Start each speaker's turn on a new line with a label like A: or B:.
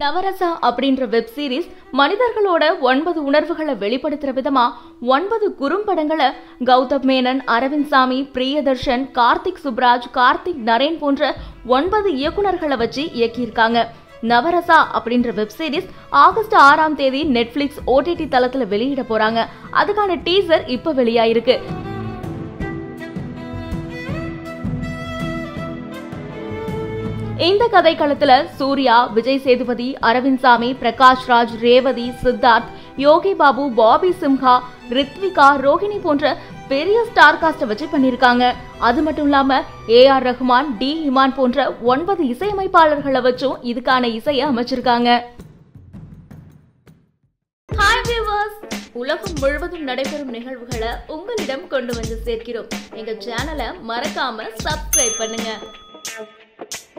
A: நவரசா அப்படின்ற web series மனிதர்களோட ஒன்பது உணர்வுகளை வெளிப்படுத்துற விதமா ஒன்பது குறும்படங்களை கௌதம் மேனன் அரவிந்த் சாமி பிரியதர்ஷன் கார்த்திக் சுப்ராஜ் கார்த்திக் நரேன் போன்ற ஒன்பது இயக்குனர்களை வச்சு இயக்கியிருக்காங்க நவரசா அப்படின்ற வெப் சீரிஸ் ஆகஸ்ட் ஆறாம் தேதி நெட்ஃபிளிக்ஸ் ஓடிடி தளத்துல வெளியிட போறாங்க அதுக்கான டீசர் இப்ப வெளியாயிருக்கு இந்த கதைக்களத்துல சூர்யா விஜய் சேதுபதி அரவிந்த் சாமி பிரகாஷ் ராஜ் ரேவதி சித்தார்த் யோகி பாபு பாபி சிம்ஹா ரித்விகா ரோஹிணி போன்ற பெரிய ஸ்டார் காஸ்ட வச்சு பண்ணிருக்காங்க அது மட்டும் இல்லாம A R Rahman D Imman போன்ற ஒன்பது இசையமைப்பாளர்களை வச்சும் இதுக்கான இசையை அமைச்சிருக்காங்க ஹாய் வியூவர்ஸ் உலகம் முழுவதும் நடைபெறும் நிகழ்வுகளை உங்களிடம் கொண்டு வந்து சேர்க்கிறோம் எங்க சேனலை மறக்காம சப்ஸ்கிரைப் பண்ணுங்க